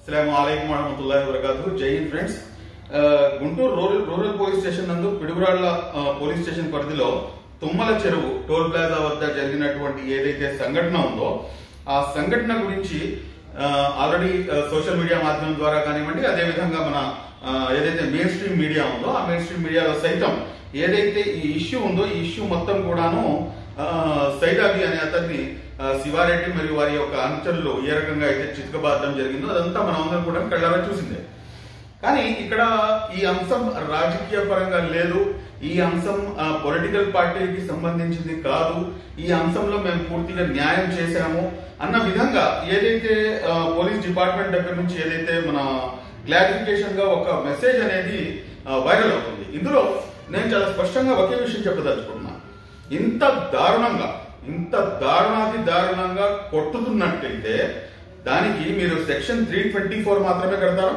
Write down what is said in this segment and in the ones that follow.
అస్సలం అయికం వరహమతుల్లాహి వబరకాతు జై హింద్ ఫ్రెండ్స్ ఆ, Guntur rural rural police station నందు పిడుగురాళ్ల ఆ, పోలీస్ స్టేషన్ పరిధిలో తుమ్మల చెరువు టోల్ ప్లాజా వద్ద జరిగినటువంటి ఏదైతే సంఘటన ఉందో ఆ సంఘటన గురించి ఆ, ఆల్రెడీ ఆ, సోషల్ మీడియా మాధ్యమం ద్వారా కానివ్వండి అదేవిధంగా మన ఆ, ఏదైతే మెయిన్ స్ట్రీమ్ మీడియా ఉందో ఆ మెయిన్ స్ట్రీమ్ మీడియాలో సైతం ఏదైతే ఈ ఇష్యూ ఉందో ఈ ఇష్యూ మొత్తం కూడాను ఆ, సైదాబి అనే అతన్ని ఆ, శివారెడ్డి మరియు వారి యొక్క అనుచరులు ఏ రకంగా అయితే చితకబాదడం జరిగిందో అదంతా మనం అందరం కూడా కళ్ళారా చూసిందే కానీ ఇక్కడ ఈ అంశం రాజకీయ పరంగా లేదు ఈ అంశం పొలిటికల్ పార్టీకి సంబంధించింది కాదు ఈ అంశంలో మేము పూర్తిగా న్యాయం చేశాము అన్న విధంగా ఏదైతే ఆ, పోలీస్ డిపార్ట్మెంట్ దగ్గర నుంచి ఏదైతే మన క్లారిఫికేషన్ గా ఒక మెసేజ్ అనేది ఆ, వైరల్ అవుతుంది ఇందులో నేను చాలా స్పష్టంగా ఒకే విషయం చెప్పదలుచుకున్నా ఇంత దారుణంగా ఇంత దారుణాది దారుణంగా కొట్టుతున్నట్టయితే దానికి మీరు సెక్షన్ త్రీ ట్వంటీ ఫోర్ మాత్రమే కడతారా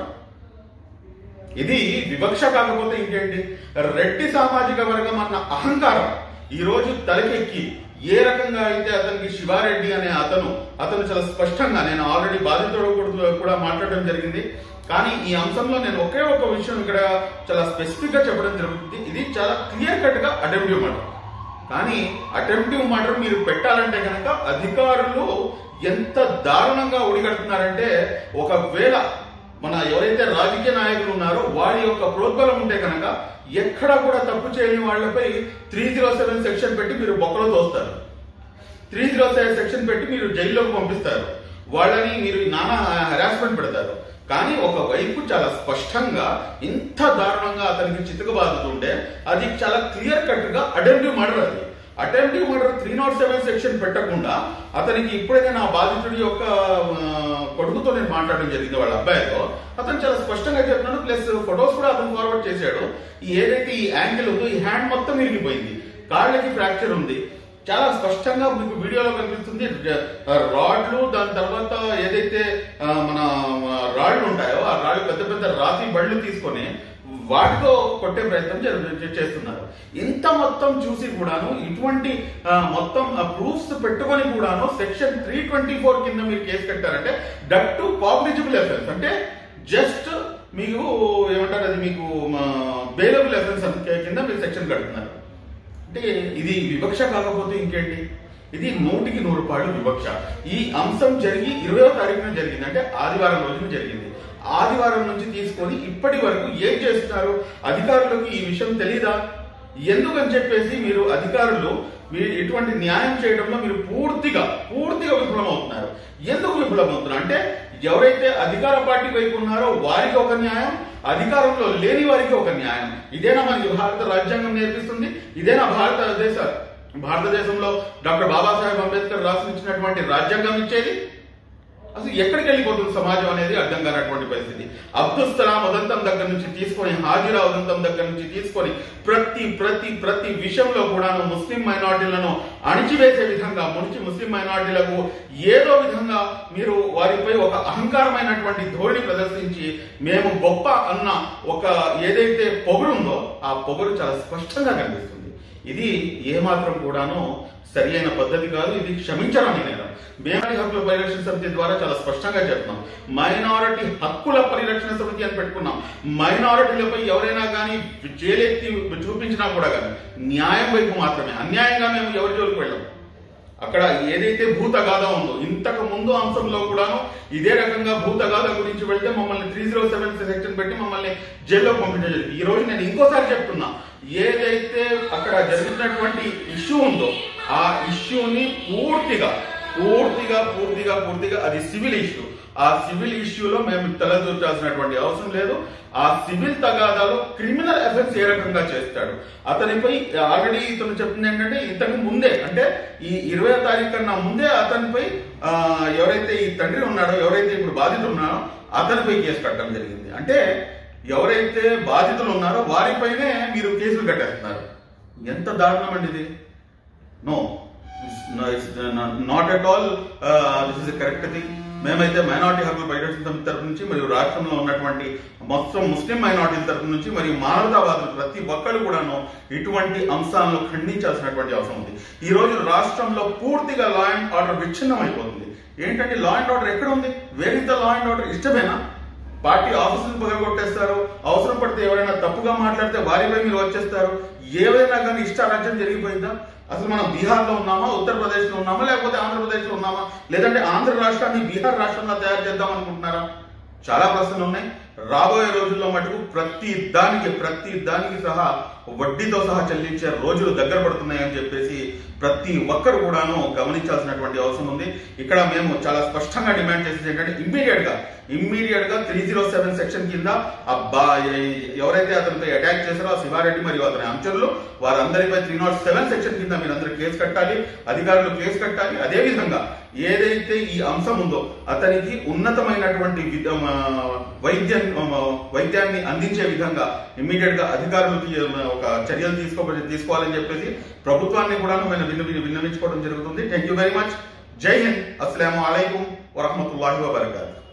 ఇది వివక్ష కాకపోతే ఇంకేంటి రెడ్డి సామాజిక వర్గం అన్న అహంకారం ఈ రోజు తలకెక్కి ఏ రకంగా అయితే అతనికి శివారెడ్డి అనే అతను అతను చాలా స్పష్టంగా నేను ఆల్రెడీ బాధితుడు కూడా- కూడా మాట్లాడడం జరిగింది కానీ ఈ అంశంలో నేను ఒకే ఒక విషయం ఇక్కడ చాలా స్పెసిఫిక్ గా చెప్పడం జరుగుతుంది ఇది చాలా క్లియర్ కట్ గా అటెంప్టివ్ మర్డర్ కానీ అటెంప్టివ్ మర్డర్ మీరు పెట్టాలంటే కనుక అధికారులు ఎంత దారుణంగా ఒడిగడుతున్నారంటే ఒకవేళ మన ఎవరైతే రాజకీయ నాయకులు ఉన్నారో వారి యొక్క ప్రోద్బలం ఉంటే కనుక ఎక్కడా కూడా తప్పు చేయని వాళ్ళపై త్రీ జీరో సెవెన్ సెక్షన్ పెట్టి మీరు బొక్కలో తోస్తారు త్రీ జీరో సెవెన్ సెక్షన్ పెట్టి మీరు జైల్లోకి పంపిస్తారు వాళ్ళని మీరు నానా హెరాస్మెంట్ పెడతారు కానీ ఒక వైపు చాలా స్పష్టంగా ఇంత దారుణంగా అతనికి చితకబాదుతుంటే అది చాలా క్లియర్ కట్ గా అటెంప్టివ్ మర్డర్ అది attempted murder three nought seven section పెట్టకుండా అతనికి ఇప్పుడైతే నా బాధితుడి యొక్క ఆ, కొడుకుతో నేను మాట్లాడడం జరిగింది వాళ్ళ అబ్బాయితో అతను చాలా స్పష్టంగా చెప్తున్నాడు ప్లస్ ఫొటోస్ కూడా అతను ఫార్వర్డ్ చేశాడు ఈ ఏదైతే ఈ యాంగిల్ ఉందో ఈ హ్యాండ్ మొత్తం ఇరిగిపోయింది కాళ్ళకి ఫ్రాక్చర్ ఉంది చాలా స్పష్టంగా మీకు వీడియోలో కనిపిస్తుంది ర- రాడ్లు దాని తర్వాత ఏదైతే ఆ, మన ఆ, రాళ్లు ఉంటాయో ఆ రాళ్ళు పెద్ద పెద్ద రాతి బళ్ళు తీసుకొని వాటితో కొట్టే ప్రయత్నం జరు- చేస్తున్నారు ఇంత మొత్తం చూసి కూడాను ఇటువంటి ఆ, మొత్తం ప్రూఫ్స్ పెట్టుకొని కూడాను సెక్షన్ త్రీ ట్వంటీ ఫోర్ కింద మీరు కేసు కట్టారంటే దట్ టు పాబ్లిజిబుల్ ఎఫెన్స్ అంటే జస్ట్ మీకు ఏమంటారు అది మీకు బెయిలబుల్ ఎఫెన్స్ కింద మీరు సెక్షన్ కడుతున్నారు అంటే ఇది వివక్ష కాకపోతే ఇంకేంటి ఇది నూటికి నూరు పాళ్ళు వివక్ష ఈ అంశం జరిగి ఇరవయో తారీఖున జరిగింది అంటే ఆదివారం రోజున జరిగింది ఆదివారం నుంచి తీసుకొని ఇప్పటి వరకు ఏం చేస్తున్నారు అధికారులకు ఈ విషయం తెలీదా ఎందుకని చెప్పేసి మీరు అధికారులు మీరు ఇటువంటి న్యాయం చేయడంలో మీరు పూర్తిగా పూర్తిగా విఫలమవుతున్నారు ఎందుకు విఫలమవుతున్నారు అంటే ఎవరైతే అధికార పార్టీ వైపు ఉన్నారో వారికి ఒక న్యాయం అధికారంలో లేని వారికి ఒక న్యాయం ఇదేనా మనకి భారత రాజ్యాంగం నేర్పిస్తుంది ఇదేనా భారతదేశ భారతదేశంలో డాక్టర్ బాబాసాహెబ్ అంబేద్కర్ రాసిచ్చినటువంటి రాజ్యాంగం ఇచ్చేది అసలు ఎక్కడికి వెళ్ళిపోతుంది సమాజం అనేది అర్థం కానటువంటి పరిస్థితి అబ్దుల్ సలాం ఉదంతం దగ్గర నుంచి తీసుకొని హాజిరా ఉదంతం దగ్గర నుంచి తీసుకొని ప్రతి ప్రతి ప్రతి విషయంలో కూడాను ముస్లిం మైనార్టీలను అణిచివేసే విధంగా మునిచి ముస్లిం మైనార్టీలకు ఏదో విధంగా మీరు వారిపై ఒక అహంకారమైనటువంటి ధోరణి ప్రదర్శించి మేము గొప్ప అన్న ఒక ఏదైతే పొగరుందో ఆ పొగరు చాలా స్పష్టంగా కనిపిస్తుంది ఇది ఏమాత్రం కూడాను సరి అయిన పద్ధతి కాదు ఇది క్షమించరాని నేరం మైనారిటీ హక్కుల పరిరక్షణ సమితి ద్వారా చాలా స్పష్టంగా చెప్తున్నాం మైనారిటీ హక్కుల పరిరక్షణ సమితి అని పెట్టుకున్నాం మైనారిటీలపై ఎవరైనా కానీ చేలెత్తి చూపించినా కూడా కానీ న్యాయం వైపు మాత్రమే అన్యాయంగా మేము ఎవరి జోలికి వెళ్ళాం అక్కడ ఏదైతే భూతగాథ ఉందో ఇంతకు ముందు అంశంలో కూడాను ఇదే రకంగా భూతగాథ గురించి వెళ్తే మమ్మల్ని త్రీ జీరో సెవెన్ సెక్షన్ పెట్టి మమ్మల్ని జైల్లో పంపించడం జరిగింది ఈ రోజు నేను ఇంకోసారి చెప్తున్నా ఏదైతే అక్కడ జరుగుతున్నటువంటి ఇష్యూ ఉందో ఆ ఇష్యూని పూర్తిగా పూర్తిగా పూర్తిగా పూర్తిగా అది సివిల్ ఇష్యూ ఆ సివిల్ ఇష్యూలో మేము తలదూర్చాల్సినటువంటి అవసరం లేదు ఆ సివిల్ తగాదాలో క్రిమినల్ ఎఫెన్స్ ఏ రకంగా చేస్తాడు అతనిపై ఆల్రెడీ ఇతను చెప్తుంది ఏంటంటే ఇతనికి ముందే అంటే ఈ ఇరవై తారీఖు కన్నా ముందే అతనిపై ఆ, ఎవరైతే ఈ తండ్రి ఉన్నాడో ఎవరైతే ఇప్పుడు బాధితులు ఉన్నారో అతనిపై కేసు కట్టడం జరిగింది అంటే ఎవరైతే బాధితులు ఉన్నారో వారిపైనే మీరు కేసులు కట్టేస్తున్నారు ఎంత దారుణం అండి ఇది no not at all this is correct thing మేమైతే మైనార్టీ హక్కుల పరిరక్షణ సమితి తరపు నుంచి మరియు రాష్ట్రంలో ఉన్నటువంటి మొత్తం ముస్లిం మైనార్టీల తరపు నుంచి మరియు మానవతావాదులు ప్రతి ఒక్కరు కూడాను ఇటువంటి అంశాలను ఖండించాల్సినటువంటి అవసరం ఉంది ఈ రోజు రాష్ట్రంలో పూర్తిగా లా అండ్ ఆర్డర్ విచ్ఛిన్నం అయిపోతుంది ఏంటంటే లా అండ్ ఆర్డర్ ఎక్కడ ఉంది where is the law and order ఇష్టమేనా పార్టీ ఆఫీసులు పగలగొట్టేస్తారు అవసరం పడితే ఎవరైనా తప్పుగా మాట్లాడితే వారిపై మీరు వచ్చేస్తారు ఏవైనా కానీ ఇష్టారాజ్యం జరిగిపోయిందా అసలు మనం బీహార్ లో ఉన్నామా ఉత్తరప్రదేశ్ లో ఉన్నామా లేకపోతే ఆంధ్రప్రదేశ్ లో ఉన్నామా లేదంటే ఆంధ్ర రాష్ట్రాన్ని బీహార్ రాష్ట్రంగా తయారు చేద్దాం అనుకుంటున్నారా చాలా ప్రశ్నలు ఉన్నాయి రాబోయే రోజుల్లో మటుకు ప్రతి దానికి ప్రతి దానికి సహా వడ్డీతో సహా చెల్లించే రోజులు దగ్గర పడుతున్నాయని చెప్పేసి ప్రతి ఒక్కరు కూడాను గమనించాల్సినటువంటి అవసరం ఉంది ఇక్కడ మేము చాలా స్పష్టంగా డిమాండ్ చేసేది ఏంటంటే ఇమ్మీడియట్ గా ఇమ్మీడియట్ గా త్రీ జీరో సెవెన్ సెక్షన్ కింద ఆ బా- ఎ- ఎవరైతే అతనిపై అటాక్ చేశారో ఆ శివారెడ్డి మరియు అతని అంచరులు వారందరిపై త్రీ నాట్ సెవెన్ సెక్షన్ కింద మీరందరూ కేసు కట్టాలి అధికారులు కేసు కట్టాలి అదే విధంగా ఏదైతే ఈ అంశం ఉందో అతనికి ఉన్నతమైనటువంటి విధ- ఆ, వైద్యం ఆ, వైద్యాన్ని అందించే విధంగా ఇమ్మీడియట్ గా అధికారులు తీ- ఒక చర్యలు తీసుకో తీసుకోవాలని చెప్పేసి ప్రభుత్వాన్ని కూడా మేము విన్న విన్నవించుకోవడం జరుగుతుంది థ్యాంక్ యూ వెరీ మచ్ జై హింద్ అస్సలం అయికం వరహమతుల్లాహి వబర్కాతు